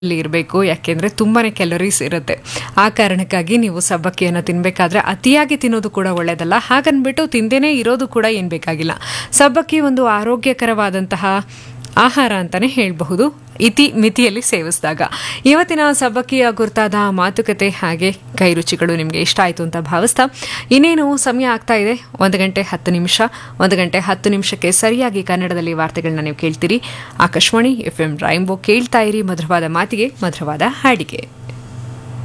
ಇರಬೇಕು ಯಾಕೆಂದರೆ ತುಂಬಾ ಕ್ಯಾಲರೀಸ್ ಇರುತ್ತೆ ಆ ಕಾರಣಕ್ಕಾಗಿ ನೀವು ಸಬ್ಬಕ್ಕಿಯನ್ನು ತಿನ್ನಬೇಕಾದ್ರೆ ಅತಿಯಾಗಿ ತಿನ್ನೋದು ಕೂಡ ಒಳ್ಳೆಯದಲ್ಲ ಹಾಗನ್ಬಿಟ್ಟು ತಿಂದೇನೇ ಇರೋದು ಕೂಡ ಏನು ಬೇಕಾಗಿಲ್ಲ ಸಬ್ಬಕ್ಕಿ ಒಂದು ಆರೋಗ್ಯಕರವಾದಂತಹ ಆಹಾರ ಅಂತಲೇ ಹೇಳಬಹುದು ಇತಿ ಮಿತಿಯಲ್ಲಿ ಸೇವಿಸಿದಾಗ ಇವತ್ತಿನ ಸಬ್ಬಕ್ಕಿಯ ಗುರ್ತಾದ ಮಾತುಕತೆ ಹಾಗೆ ಕೈ ರುಚಿಗಳು ನಿಮಗೆ ಇಷ್ಟ ಆಯಿತು ಅಂತ ಭಾವಿಸ್ತಾ ಇನ್ನೇನು ಸಮಯ ಆಗ್ತಾ ಇದೆ ಒಂದು ಗಂಟೆ ಹತ್ತು ನಿಮಿಷ ಒಂದು ಗಂಟೆ ಹತ್ತು ನಿಮಿಷಕ್ಕೆ ಸರಿಯಾಗಿ ಕನ್ನಡದಲ್ಲಿ ವಾರ್ತೆಗಳನ್ನ ನೀವು ಕೇಳ್ತೀರಿ ಆಕಾಶವಾಣಿ ಎಫ್ ಎಂ ರೈಂಬೋ ಕೇಳ್ತಾ ಇರಿ ಮಧುರವಾದ ಮಾತಿಗೆ ಮಧುರವಾದ ಹಾಡಿಗೆ